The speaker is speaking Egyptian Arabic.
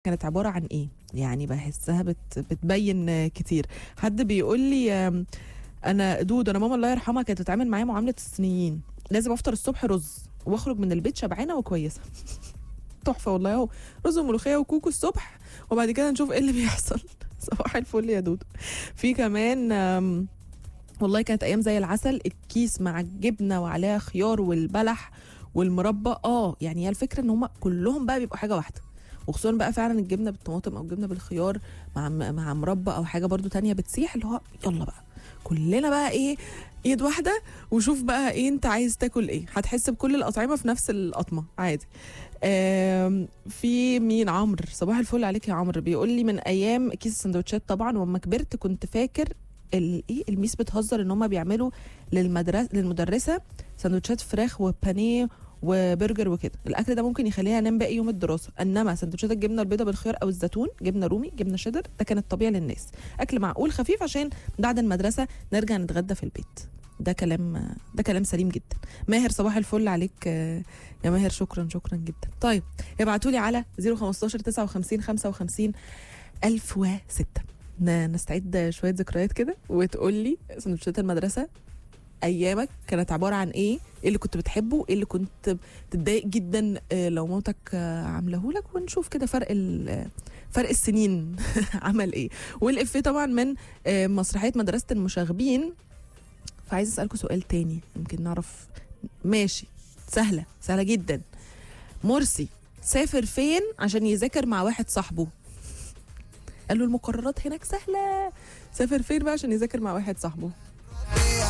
كانت عبارة عن إيه؟ يعني بحسها بت بتبين كتير حد بيقول لي آم، أنا دود أنا ماما الله يرحمها كانت تتعامل معايا معاملة الصينيين لازم أفطر الصبح رز وأخرج من البيت شبعانة وكويسة تحفة والله أهو رز وملوخية وكوكو الصبح وبعد كده نشوف إيه اللي بيحصل صباح الفل يا دودو في كمان آم، والله كانت أيام زي العسل الكيس مع الجبنة وعليها خيار والبلح والمربى اه يعني هي الفكرة إن هما كلهم بقى بيبقوا حاجة واحدة وخصوصا بقى فعلا الجبنه بالطماطم او الجبنه بالخيار مع مع مربى او حاجه برضو تانية بتسيح اللي هو يلا بقى كلنا بقى ايه ايد واحده وشوف بقى ايه انت عايز تاكل ايه هتحس بكل الاطعمه في نفس القطمه عادي آم، في مين عمرو صباح الفل عليك يا عمرو بيقول لي من ايام كيس السندوتشات طبعا واما كبرت كنت فاكر ال- ايه الميس بتهزر ان هم بيعملوا للمدرسه للمدرسه سندوتشات فراخ وبانيه وبرجر وكده الاكل ده ممكن يخليها انام باقي يوم الدراسه انما سندوتشات الجبنه البيضاء بالخيار او الزيتون جبنه رومي جبنه شيدر ده كان الطبيعي للناس اكل معقول خفيف عشان بعد المدرسه نرجع نتغدى في البيت ده كلام ده كلام سليم جدا ماهر صباح الفل عليك آه، يا ماهر شكرا شكرا جدا طيب ابعتوا لي على 015 59 55 1006 ن- نستعيد شويه ذكريات كده وتقول لي سندوتشات المدرسه ايامك كانت عباره عن ايه ايه اللي كنت بتحبه ايه اللي كنت تتضايق جدا آه، لو مامتك آه، عامله لك ونشوف كده فرق ال- آه، فرق السنين عمل ايه والافيه طبعا من آه، مسرحيه مدرسه المشاغبين فعايز اسالكم سؤال تاني يمكن نعرف ماشي سهله سهله جدا مرسي سافر فين عشان يذاكر مع واحد صاحبه قال له المقررات هناك سهله سافر فين بقى عشان يذاكر مع واحد صاحبه